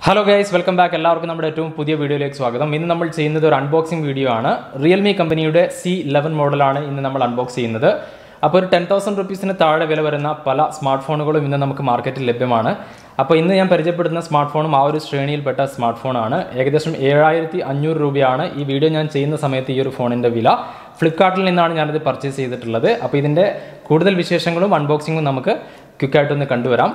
hello guys welcome back എല്ലാവർക്കും നമ്മുടെ ഏറ്റവും പുതിയ വീഡിയോയിലേക്ക് സ്വാഗതം ഇന്ന് നമ്മൾ ചെയ്യുന്നത് ഒരു അൺബോക്സിംഗ് വീഡിയോ ആണ് റിയൽമി കമ്പനിയുടെ സി ലെവൻ മോഡലാണ് ഇന്ന് നമ്മൾ അൺബോക്സ് ചെയ്യുന്നത് അപ്പോൾ ഒരു ടെൻ തൗസൻഡ് റുപ്പീസിന് താഴെ വില വരുന്ന പല സ്മാർട്ട് ഫോണുകളും ഇന്ന് നമുക്ക് മാർക്കറ്റിൽ ലഭ്യമാണ് അപ്പോൾ ഇന്ന് ഞാൻ പരിചയപ്പെടുന്ന സ്മാർട്ട് ഫോണും ആ ഒരു ശ്രേണിയിൽപ്പെട്ട സ്മാർട്ട് ഫോണാണ് ഏകദേശം ഏഴായിരത്തി അഞ്ഞൂറ് രൂപയാണ് ഈ വീഡിയോ ഞാൻ ചെയ്യുന്ന സമയത്ത് ഈ ഒരു ഫോണിൻ്റെ വില ഫ്ലിപ്കാർട്ടിൽ നിന്നാണ് ഞാനിത് പർച്ചേസ് ചെയ്തിട്ടുള്ളത് അപ്പോൾ ഇതിൻ്റെ കൂടുതൽ വിശേഷങ്ങളും അൺബോക്സിങ്ങും നമുക്ക് ക്വിക്കായിട്ടൊന്ന് കണ്ടുവരാം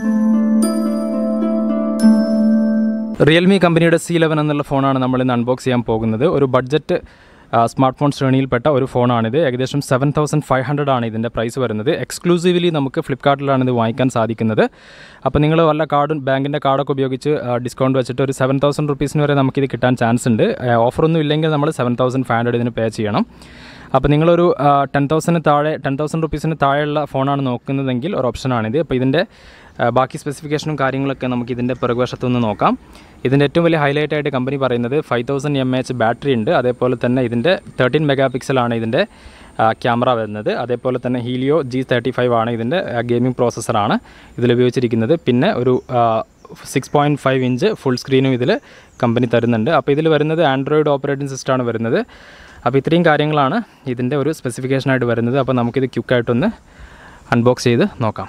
റിയൽമി കമ്പനിയുടെ സി ലെവൻ എന്നുള്ള ഫോണാണ് നമ്മൾ ഇന്ന് അൺബോക്സ് ചെയ്യാൻ പോകുന്നത് ഒരു ബഡ്ജറ്റ് സ്മാർട്ട് ഫോൺ ശ്രേണിയിൽപ്പെട്ട ഒരു ഫോണാണിത് ഏകദേശം സെവൻ തൗസൻഡ് ഫൈവ് ഹൺഡ്രഡ് ആണ് ഇതിൻ്റെ പ്രൈസ് വരുന്നത് എക്സ്ക്ലൂസീവ്ലി നമുക്ക് ഫ്ലിപ്കാർട്ടിലാണ് ഇത് വാങ്ങിക്കാൻ സാധിക്കുന്നത് അപ്പോൾ നിങ്ങൾ വല്ല കാർഡും ബാങ്കിൻ്റെ കാർഡൊക്കെ ഉപയോഗിച്ച് ഡിസ്കൗണ്ട് വെച്ചിട്ട് ഒരു സെവൻ തൗസൻഡ് റുപ്പീസിന് വരെ നമുക്കിത് കിട്ടാൻ ചാൻസ് ഉണ്ട് ഓഫറൊന്നും ഇല്ലെങ്കിൽ നമ്മൾ സെവൻ തൗസൻഡ് ഫൈവ് ഹൺഡ്രഡ് ഇതിന് പേ ചെയ്യണം അപ്പോൾ നിങ്ങളൊരു ടെൻ തൗസൻഡിന് താഴെ ടെൻ തൗസൻഡ് റുപ്പീസിന് താഴെയുള്ള ഫോണാണ് നോക്കുന്നതെങ്കിൽ ഒരു ഓപ്ഷനാണിത് അപ്പോൾ ഇതിൻ്റെ ആ, ബാക്കി സ്പെസിഫിക്കേഷനും കാര്യങ്ങളൊക്കെ നമുക്ക് ഇതിൻ്റെ പിറകുവശത്തുനിന്ന് നോക്കാം ഇതിൻ്റെ ഏറ്റവും വലിയ ഹൈലൈറ്റ് ആയിട്ട് കമ്പനി പറയുന്നത് five thousand M H battery ഉണ്ട് അതേപോലെ തന്നെ ഇതിൻ്റെ തേർട്ടീൻ മെഗാ പിക്സലാണ് ഇതിൻ്റെ ക്യാമറ വരുന്നത് അതേപോലെ തന്നെ ഹീലിയോ ജി തേർട്ടി ഫൈവ് ആണ് ഇതിൻ്റെ ഗെയിമിംഗ് പ്രോസസ്സറാണ് ഇതിൽ ഉപയോഗിച്ചിരിക്കുന്നത് പിന്നെ ഒരു six point five inch full സ്ക്രീനും ഇതിൽ കമ്പനി തരുന്നുണ്ട് അപ്പോൾ ഇതിൽ വരുന്നത് ആൻഡ്രോയിഡ് ഓപ്പറേറ്റിംഗ് സിസ്റ്റമാണ് വരുന്നത് അപ്പോൾ ഇത്രയും കാര്യങ്ങളാണ് ഇതിൻ്റെ ഒരു സ്പെസിഫിക്കേഷനായിട്ട് വരുന്നത് അപ്പോൾ നമുക്കിത് ക്യുക്കായിട്ടൊന്ന് അൺബോക്സ് ചെയ്ത് നോക്കാം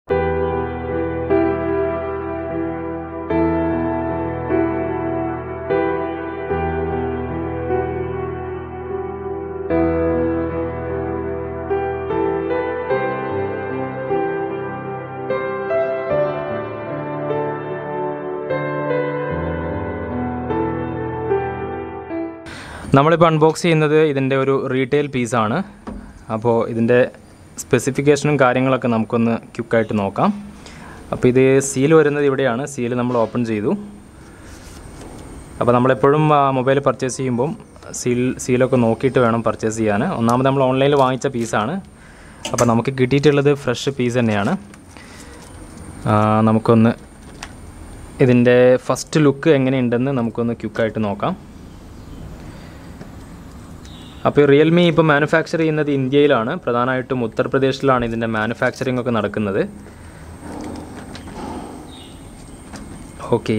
നമ്മളിപ്പോൾ അൺബോക്സ് ചെയ്യുന്നത് ഇതിൻ്റെ ഒരു റീറ്റെയിൽ പീസാണ് അപ്പോൾ ഇതിൻ്റെ സ്പെസിഫിക്കേഷനും കാര്യങ്ങളൊക്കെ നമുക്കൊന്ന് ക്യുക്കായിട്ട് നോക്കാം അപ്പോൾ ഇത് സീൽ വരുന്നത് ഇവിടെയാണ് സീൽ നമ്മൾ ഓപ്പൺ ചെയ്തു അപ്പോൾ നമ്മളെപ്പോഴും മൊബൈൽ പർച്ചേസ് ചെയ്യുമ്പം സീൽ സീലൊക്കെ നോക്കിയിട്ട് വേണം പർച്ചേസ് ചെയ്യാൻ ഒന്നാമത് നമ്മൾ ഓൺലൈനിൽ വാങ്ങിച്ച പീസാണ് അപ്പോൾ നമുക്ക് കിട്ടിയിട്ടുള്ളത് ഫ്രഷ് പീസ് തന്നെയാണ് ആ, നമുക്കൊന്ന് ഇതിൻ്റെ ഫസ്റ്റ് ലുക്ക് എങ്ങനെയുണ്ടെന്ന് നമുക്കൊന്ന് ക്യുക്കായിട്ട് നോക്കാം അപ്പോൾ റിയൽമി ഇപ്പോൾ മാനുഫാക്ചർ ചെയ്യുന്നത് ഇന്ത്യയിലാണ് പ്രധാനമായിട്ടും ഉത്തർപ്രദേശിലാണ് ഇതിൻ്റെ മാനുഫാക്ചറിംഗ് ഒക്കെ നടക്കുന്നത് ഓക്കെ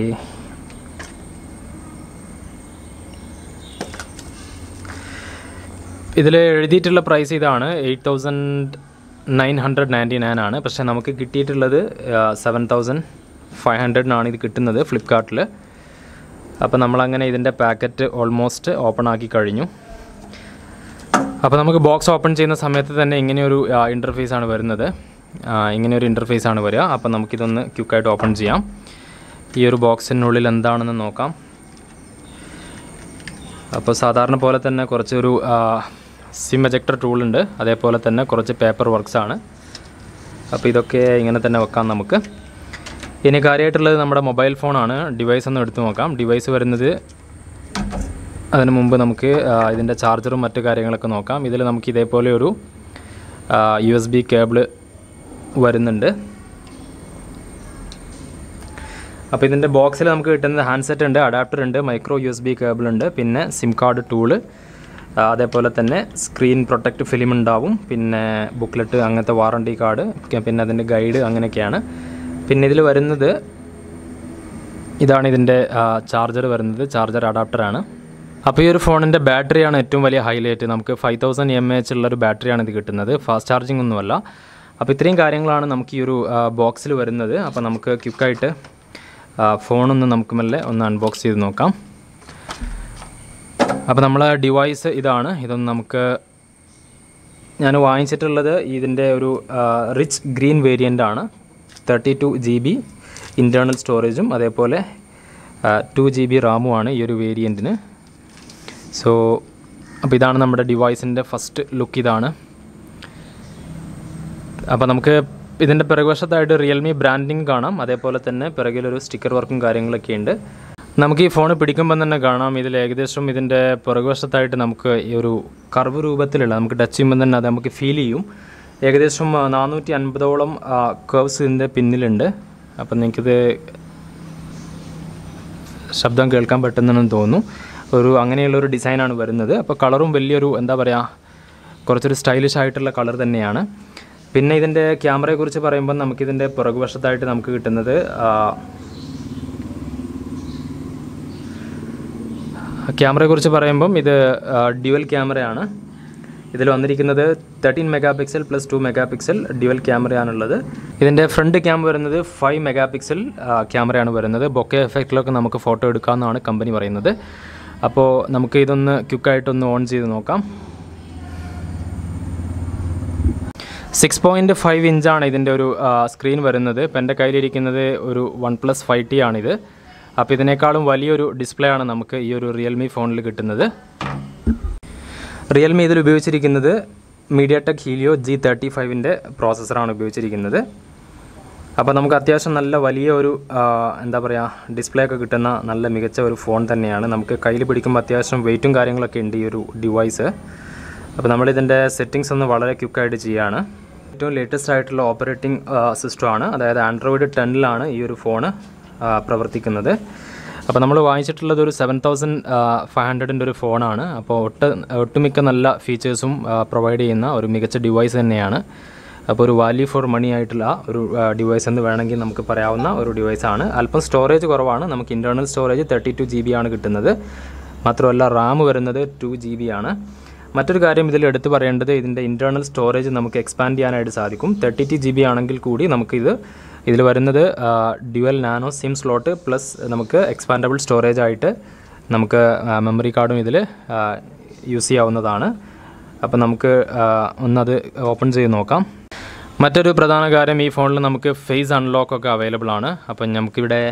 ഇതിൽ എഴുതിയിട്ടുള്ള പ്രൈസ് ഇതാണ് eight thousand nine hundred ninety nine ആണ് പക്ഷേ നമുക്ക് കിട്ടിയിട്ടുള്ളത് സെവൻ തൗസൻഡ് ഫൈവ് ഹൺഡ്രഡിനാണ് ഇത് കിട്ടുന്നത് ഫ്ലിപ്കാർട്ടിൽ അപ്പോൾ നമ്മളങ്ങനെ ഇതിൻ്റെ പാക്കറ്റ് ഓൾമോസ്റ്റ് ഓപ്പൺ ആക്കി കഴിഞ്ഞു അപ്പോൾ നമുക്ക് ബോക്സ് ഓപ്പൺ ചെയ്യുന്ന സമയത്ത് തന്നെ ഇങ്ങനെയൊരു ഇൻ്റർഫേസ് ആണ് വരുന്നത് ആ, ഇങ്ങനെയൊരു ഇൻ്റർഫേസ് ആണ് വരിക അപ്പോൾ നമുക്കിതൊന്ന് ക്യുക്കായിട്ട് ഓപ്പൺ ചെയ്യാം ഈ ഒരു ബോക്സിനുള്ളിൽ എന്താണെന്ന് നോക്കാം അപ്പോൾ സാധാരണ പോലെ തന്നെ കുറച്ചൊരു സിം എജക്ടർ ടൂൾ ഉണ്ട് അതേപോലെ തന്നെ കുറച്ച് പേപ്പർ വർക്ക്സ് ആണ് അപ്പോൾ ഇതൊക്കെ ഇങ്ങനെ തന്നെ വെക്കാം നമുക്ക് ഇനി കാര്യമായിട്ടുള്ളത് നമ്മുടെ മൊബൈൽ ഫോണാണ് ഡിവൈസ് ഒന്ന് എടുത്തു നോക്കാം ഡിവൈസ് വരുന്നത് അതിന് മുമ്പ് നമുക്ക് ആ, ഇതിൻ്റെ ചാർജറും മറ്റു കാര്യങ്ങളൊക്കെ നോക്കാം ഇതിൽ നമുക്ക് ഇതേപോലെ ഒരു യു എസ് ബി കേബിള് വരുന്നുണ്ട് അപ്പോൾ ഇതിൻ്റെ ബോക്സിൽ നമുക്ക് കിട്ടുന്നത് ഹാൻഡ്സെറ്റ് ഉണ്ട് അഡാപ്റ്റർ ഉണ്ട് micro U S B cable ഉണ്ട് പിന്നെ സിം കാർഡ് ടൂള് അതേപോലെ തന്നെ സ്ക്രീൻ പ്രൊട്ടക്റ്റ് ഫിലിം ഉണ്ടാവും പിന്നെ ബുക്ക്ലെറ്റ് അങ്ങനത്തെ വാറണ്ടി കാർഡ് പിന്നെ അതിൻ്റെ ഗൈഡ് അങ്ങനെയൊക്കെയാണ് പിന്നെ ഇതിൽ വരുന്നത് ഇതാണ് ഇതിൻ്റെ ചാർജർ വരുന്നത് ചാർജർ അഡാപ്റ്ററാണ് അപ്പോൾ ഈ ഒരു ഫോണിൻ്റെ ബാറ്ററിയാണ് ഏറ്റവും വലിയ ഹൈലൈറ്റ് നമുക്ക് ഫൈവ് തൗസൻഡ് എം എച്ച് ഉള്ളൊരു ബാറ്ററിയാണ് ഇത് കിട്ടുന്നത് ഫാസ്റ്റ് ചാർജിങ് ഒന്നുമല്ല അപ്പോൾ ഇത്രയും കാര്യങ്ങളാണ് നമുക്ക് ഈ ഒരു ബോക്സിൽ വരുന്നത് അപ്പോൾ നമുക്ക് ക്വിക്കായിട്ട് ഫോണൊന്ന് നമുക്ക് മെല്ലെ ഒന്ന് അൺബോക്സ് ചെയ്ത് നോക്കാം അപ്പോൾ നമ്മളെ ഡിവൈസ് ഇതാണ് ഇതൊന്ന് നമുക്ക് ഞാൻ വാങ്ങിച്ചിട്ടുള്ളത് ഇതിൻ്റെ ഒരു റിച്ച് ഗ്രീൻ വേരിയൻ്റ് ആണ് thirty two G B internal സ്റ്റോറേജും അതേപോലെ ടു ജി ബി റാമുമാണ് ഈ ഒരു വേരിയൻറ്റിന് സോ അപ്പോൾ ഇതാണ് നമ്മുടെ ഡിവൈസിൻ്റെ ഫസ്റ്റ് ലുക്ക് ഇതാണ് അപ്പോൾ നമുക്ക് ഇതിൻ്റെ പിറകുവശത്തായിട്ട് റിയൽമി ബ്രാൻഡിങ് കാണാം അതേപോലെ തന്നെ പിറകിലൊരു സ്റ്റിക്കർ വർക്കും കാര്യങ്ങളൊക്കെ ഉണ്ട് നമുക്ക് ഈ ഫോൺ പിടിക്കുമ്പോൾ തന്നെ കാണാം ഇതിൽ ഏകദേശം ഇതിൻ്റെ പിറകുവശത്തായിട്ട് നമുക്ക് ഈ ഒരു കർവ് രൂപത്തിലുള്ള നമുക്ക് ടച്ച് ചെയ്യുമ്പോൾ തന്നെ അത് നമുക്ക് ഫീൽ ചെയ്യും ഏകദേശം നാനൂറ്റി അൻപതോളം കേവ്സ് ഇതിൻ്റെ പിന്നിലുണ്ട് അപ്പം നിങ്ങൾക്കിത് ശബ്ദം കേൾക്കാൻ പറ്റുന്നെന്ന് തോന്നുന്നു ഒരു അങ്ങനെയുള്ള ഒരു ഡിസൈനാണ് വരുന്നത് അപ്പോൾ കളറും വലിയൊരു എന്താ പറയുക കുറച്ചൊരു സ്റ്റൈലിഷ് ആയിട്ടുള്ള കളർ തന്നെയാണ് പിന്നെ ഇതിൻ്റെ ക്യാമറയെക്കുറിച്ച് പറയുമ്പോൾ നമുക്കിതിൻ്റെ പുറകുവശത്തായിട്ട് നമുക്ക് കിട്ടുന്നത് ആ, ക്യാമറയെക്കുറിച്ച് പറയുമ്പം ഇത് ഡ്യുവൽ ക്യാമറയാണ് ഇതിൽ വന്നിരിക്കുന്നത് thirteen mega pixel plus two mega pixel dual ക്യാമറയാണുള്ളത് ഇതിൻ്റെ ഫ്രണ്ട് ക്യാമറ വരുന്നത് ഫൈവ് മെഗാ പിക്സൽ ക്യാമറയാണ് വരുന്നത് ബൊക്കെ എഫക്റ്റിലൊക്കെ നമുക്ക് ഫോട്ടോ എടുക്കാമെന്നാണ് കമ്പനി പറയുന്നത് അപ്പോൾ നമുക്ക് ഇതൊന്ന് ക്വിക്കായിട്ടൊന്ന് ഓൺ ചെയ്ത് നോക്കാം സിക്സ് പോയിൻറ്റ് ഫൈവ് ഇഞ്ചാണ് ഇതിൻ്റെ ഒരു സ്ക്രീൻ വരുന്നത് ഇപ്പം എൻ്റെ കയ്യിലിരിക്കുന്നത് ഒരു വൺ പ്ലസ് ഫൈവ് ടി ആണിത് അപ്പോൾ ഇതിനേക്കാളും വലിയൊരു ഡിസ്പ്ലേ ആണ് നമുക്ക് ഈ ഒരു റിയൽമി ഫോണിൽ കിട്ടുന്നത് റിയൽമി ഇതിൽ ഉപയോഗിച്ചിരിക്കുന്നത് MediaTek Helio G thirty ഫൈവിൻ്റെ പ്രോസസ്സറാണ് ഉപയോഗിച്ചിരിക്കുന്നത് അപ്പോൾ നമുക്ക് അത്യാവശ്യം നല്ല വലിയ ഒരു ആ, എന്താ പറയുക ഡിസ്പ്ലേ ഒക്കെ കിട്ടുന്ന നല്ല മികച്ച ഒരു ഫോൺ തന്നെയാണ് നമുക്ക് കയ്യിൽ പിടിക്കുമ്പോൾ അത്യാവശ്യം വെയിറ്റും കാര്യങ്ങളൊക്കെ ഉണ്ട് ഈ ഒരു ഡിവൈസ് അപ്പോൾ നമ്മളിതിൻ്റെ സെറ്റിങ്സ് ഒന്ന് വളരെ ക്വിക്കായിട്ട് ചെയ്യുകയാണ് ഏറ്റവും ലേറ്റസ്റ്റ് ആയിട്ടുള്ള ഓപ്പറേറ്റിംഗ് സിസ്റ്റമാണ് അതായത് ആൻഡ്രോയിഡ് ടെന്നിലാണ് ഈ ഒരു ഫോണ് പ്രവർത്തിക്കുന്നത് അപ്പോൾ നമ്മൾ വാങ്ങിച്ചിട്ടുള്ളത് ഒരു സെവൻ തൗസൻഡ് ഫൈവ് ഹൺഡ്രഡിൻ്റെ ഒരു ഫോണാണ് അപ്പോൾ ഒട്ട് ഒട്ടുമിക്ക നല്ല ഫീച്ചേഴ്സും പ്രൊവൈഡ് ചെയ്യുന്ന ഒരു മികച്ച ഡിവൈസ് തന്നെയാണ് അപ്പോൾ ഒരു വാല്യൂ ഫോർ മണി ആയിട്ടുള്ള ഒരു ഡിവൈസ് എന്ന് വേണമെങ്കിൽ നമുക്ക് പറയാവുന്ന ഒരു ഡിവൈസാണ് അല്പം സ്റ്റോറേജ് കുറവാണ് നമുക്ക് internal storage thirty two G B ആണ് കിട്ടുന്നത് മാത്രമല്ല റാം വരുന്നത് ടു ജി ബി ആണ് മറ്റൊരു കാര്യം ഇതിൽ എടുത്തു പറയേണ്ടത് ഇതിൻ്റെ ഇൻറ്റേർണൽ സ്റ്റോറേജ് നമുക്ക് എക്സ്പാൻഡ് ചെയ്യാനായിട്ട് സാധിക്കും തേർട്ടി ടു ജി ബി ആണെങ്കിൽ കൂടി നമുക്കിത് ഇതിൽ വരുന്നത് dual nano sim slot plus നമുക്ക് എക്സ്പാൻഡബിൾ സ്റ്റോറേജ് ആയിട്ട് നമുക്ക് മെമ്മറി കാർഡും ഇതിൽ യൂസ് ചെയ്യാവുന്നതാണ് അപ്പോൾ നമുക്ക് ആ, ഒന്നത് ഓപ്പൺ ചെയ്ത് നോക്കാം മറ്റൊരു പ്രധാന കാര്യം ഈ ഫോണിൽ നമുക്ക് ഫേസ് അൺലോക്ക് ഒക്കെ അവൈലബിൾ ആണ് അപ്പം നമുക്കിവിടെ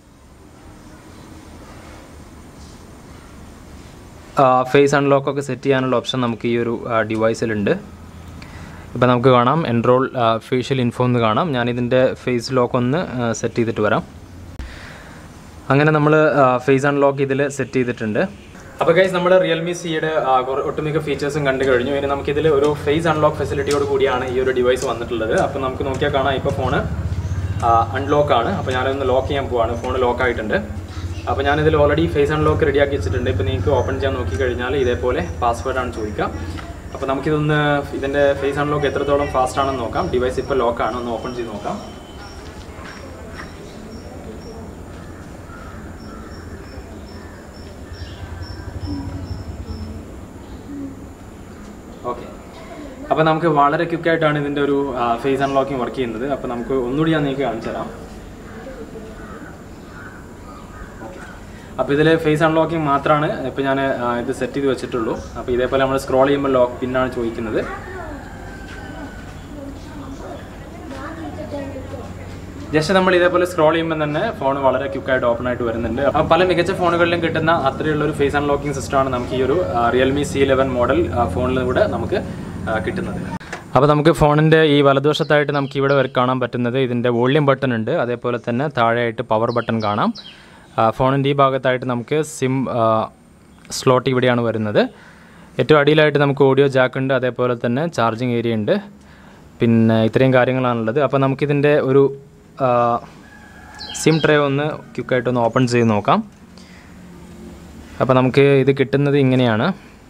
ഫേസ് അൺലോക്ക് ഒക്കെ സെറ്റ് ചെയ്യാനുള്ള ഓപ്ഷൻ നമുക്ക് ഈ ഒരു ഡിവൈസിലുണ്ട് ഇപ്പോൾ നമുക്ക് കാണാം എൻറോൾ ഫേഷ്യൽ ഇൻഫോ എന്ന് കാണാം ഞാനിതിൻ്റെ ഫേസ് ലോക്ക് ഒന്ന് സെറ്റ് ചെയ്തിട്ട് വരാം അങ്ങനെ നമ്മൾ ഫേസ് അൺലോക്ക് ഇതിൽ സെറ്റ് ചെയ്തിട്ടുണ്ട് അപ്പോൾ ഗൈസ് നമ്മൾ റിയൽമി സിയുടെ ഒട്ടുമിക്ക ഫീച്ചേഴ്സും കണ്ടു കഴിഞ്ഞു ഇനി നമുക്കിതിൽ ഒരു ഫേസ് അൺലോക്ക് ഫെസിലിറ്റിയോട് കൂടിയാണ് ഈ ഒരു ഡിവൈസ് വന്നിട്ടുള്ളത് അപ്പോൾ നമുക്ക് നോക്കിയാൽ കാണാം ഇപ്പോൾ ഫോണ് അൺലോക്ക് ആണ് അപ്പോൾ ഞാനൊന്ന് ലോക്ക് ചെയ്യാൻ പോവാണ് ഫോൺ ലോക്ക് ആയിട്ടുണ്ട് അപ്പോൾ ഞാനിതിൽ ഓൾറെഡി ഫേസ് അൺലോക്ക് റെഡിയാക്കി വെച്ചിട്ടുണ്ട് ഇപ്പോൾ നിങ്ങൾക്ക് ഓപ്പൺ ചെയ്യാൻ നോക്കി കഴിഞ്ഞാൽ ഇതേപോലെ പാസ്വേഡാണ് ചോദിക്കുക അപ്പോൾ നമുക്കിതൊന്ന് ഇതിൻ്റെ ഫേസ് അൺലോക്ക് എത്രത്തോളം ഫാസ്റ്റ് ആണെന്ന് നോക്കാം ഡിവൈസ് ഇപ്പോൾ ലോക്കാണ് ഒന്ന് ഓപ്പൺ ചെയ്ത് നോക്കാം ഓക്കെ അപ്പോൾ നമുക്ക് വളരെ ക്വിക്കായിട്ടാണ് ഇതിൻ്റെ ഒരു ഫേസ് അൺലോക്കിംഗ് വർക്ക് ചെയ്യുന്നത് അപ്പോൾ നമുക്ക് ഒന്നുകൂടി ഞാൻ നിങ്ങൾക്ക് കാണിച്ചു തരാം അപ്പോൾ ഇതിൽ ഫേസ് അൺലോക്കിംഗ് മാത്രമാണ് ഇപ്പോൾ ഞാൻ ഇത് സെറ്റ് ചെയ്ത് വെച്ചിട്ടുള്ളൂ അപ്പോൾ ഇതേപോലെ നമ്മൾ സ്ക്രോൾ ചെയ്യുമ്പോൾ ലോക്ക് പിന്നാണ് ചോദിക്കുന്നത് ജസ്റ്റ് നമ്മൾ ഇതേപോലെ സ്ക്രോൾ ചെയ്യുമ്പോൾ തന്നെ ഫോൺ വളരെ ക്വിക്കായിട്ട് ഓപ്പൺ ആയിട്ട് വരുന്നുണ്ട് അപ്പോൾ പല മികച്ച ഫോണുകളിലും കിട്ടുന്ന അത്രയുള്ള ഒരു ഫേസ് അൺലോക്കിംഗ് സിസ്റ്റമാണ് നമുക്ക് ഈ ഒരു റിയൽമി സി ഇലവൻ മോഡൽ ഫോണിലൂടെ നമുക്ക് ആ, കിട്ടുന്നത് അപ്പോൾ നമുക്ക് ഫോണിൻ്റെ ഈ വലതുവശത്തായിട്ട് നമുക്ക് ഇവിടെ വരെ കാണാൻ പറ്റുന്നത് ഇതിൻ്റെ വോള്യൂം ബട്ടൺ ഉണ്ട് അതേപോലെ തന്നെ താഴെയായിട്ട് പവർ ബട്ടൺ കാണാം ഫോണിൻ്റെ ഈ ഭാഗത്തായിട്ട് നമുക്ക് സിം സ്ലോട്ട് ഇവിടെയാണ് വരുന്നത് ഏറ്റവും അടിയിലായിട്ട് നമുക്ക് ഓഡിയോ ജാക്ക് ഉണ്ട് അതേപോലെ തന്നെ ചാർജിങ് ഏരിയ ഉണ്ട് പിന്നെ ഇത്രയും കാര്യങ്ങളാണുള്ളത് അപ്പോൾ നമുക്കിതിൻ്റെ ഒരു സിം ട്രേ ഒന്ന് ക്വിക്കായിട്ടൊന്ന് ഓപ്പൺ ചെയ്ത് നോക്കാം അപ്പോൾ നമുക്ക് ഇത് കിട്ടുന്നത് ഇങ്ങനെയാണ്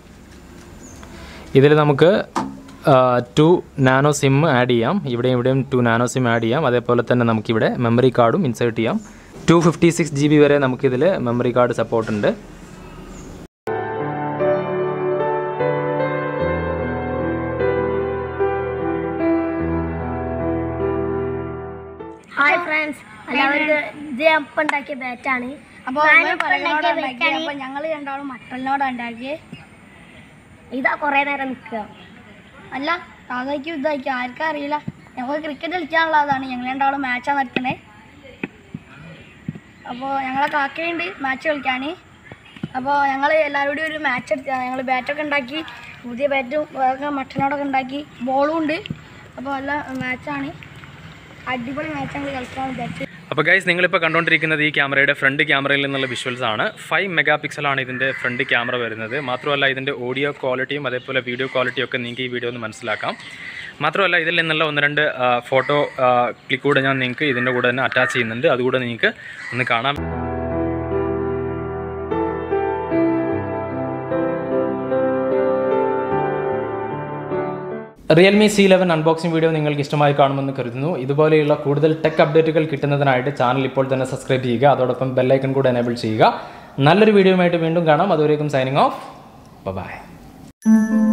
ഇതിൽ നമുക്ക് ടു നാനോ സിം ആഡ് ചെയ്യാം ഇവിടെയും ഇവിടെയും ടു നാനോ സിം ആഡ് ചെയ്യാം അതേപോലെ തന്നെ നമുക്കിവിടെ മെമ്മറി കാർഡും ഇൻസേർട്ട് ചെയ്യാം two fifty six G B വരെ നമുക്കിതിൽ മെമ്മറി കാർഡ് സപ്പോർട്ട് ഉണ്ട് ഹായ് ഫ്രണ്ട്സ് എല്ലാവർക്കും ഇത് അപ്പം ഉണ്ടാക്കിയ ബാറ്റാണ് അപ്പോൾ ഞാനിപ്പോൾ ഉണ്ടാക്കിയ ബാറ്റാണ് അപ്പോൾ ഞങ്ങൾ രണ്ടാളും മട്ടലിനോടാണ് ഉണ്ടാക്കിയത് ഇതാ കുറേ നേരം നിൽക്കുക അല്ല താതാക്കും ഇതാക്കി ആർക്കും അറിയില്ല ഞങ്ങൾ ക്രിക്കറ്റ് കളിക്കാനുള്ളതാണ് ഞങ്ങൾ രണ്ടാളും മാച്ചാണ് നടക്കണേ അപ്പോൾ ഞങ്ങളെ കാക്കയുണ്ട് മാച്ച് കളിക്കാൻ അപ്പോൾ ഞങ്ങൾ എല്ലാവരും കൂടി ഒരു മാച്ച് എടുത്ത ഞങ്ങൾ ബാറ്റൊക്കെ ഉണ്ടാക്കി പുതിയ ബാറ്റും വേറെ മട്ടനോടൊക്കെ ഉണ്ടാക്കി ബോളും ഉണ്ട് അപ്പോൾ നല്ല മാച്ചാണ് അടിപൊളി മാച്ചാണ് കളിക്കാൻ വിചാരിച്ചു അപ്പോൾ ഗൈസ് നിങ്ങളിപ്പോൾ കണ്ടുകൊണ്ടിരിക്കുന്നത് ഈ ക്യാമറയുടെ ഫ്രണ്ട് ക്യാമറയിൽ നിന്നുള്ള വിഷ്വൽസ് ആണ് ഫൈവ് മെഗാ പിക്സലാണ് ഇതിൻ്റെ ഫ്രണ്ട് ക്യാമറ വരുന്നത് മാത്രമല്ല ഇതിൻ്റെ ഓഡിയോ ക്വാളിറ്റിയും അതേപോലെ വീഡിയോ ക്വാളിറ്റിയും ഒക്കെ നിങ്ങൾക്ക് ഈ വീഡിയോ ഒന്ന് മനസ്സിലാക്കാം മാത്രമല്ല ഇതിൽ നിന്നുള്ള ഒന്ന് രണ്ട് ഫോട്ടോ ക്ലിക്ക് കൂടെ ഞാൻ നിങ്ങൾക്ക് ഇതിൻ്റെ കൂടെ തന്നെ അറ്റാച്ച് ചെയ്യുന്നുണ്ട് അതുകൂടെ നിങ്ങൾക്ക് ഒന്ന് കാണാം Realme C eleven unboxing video നിങ്ങൾക്ക് ഇഷ്ടമായി കാണുമെന്ന് കരുതുന്നു ഇതുപോലെയുള്ള കൂടുതൽ ടെക് അപ്ഡേറ്റുകൾ കിട്ടുന്നതിനായിട്ട് ചാനൽ ഇപ്പോൾ തന്നെ സബ്സ്ക്രൈബ് ചെയ്യുക അതോടൊപ്പം ബെല്ലൈക്കൺ കൂടെ എനേബിൾ ചെയ്യുക നല്ലൊരു വീഡിയോയുമായിട്ട് വീണ്ടും കാണാം അതുവരേക്കും സൈനിങ് ഓഫ് ബൈ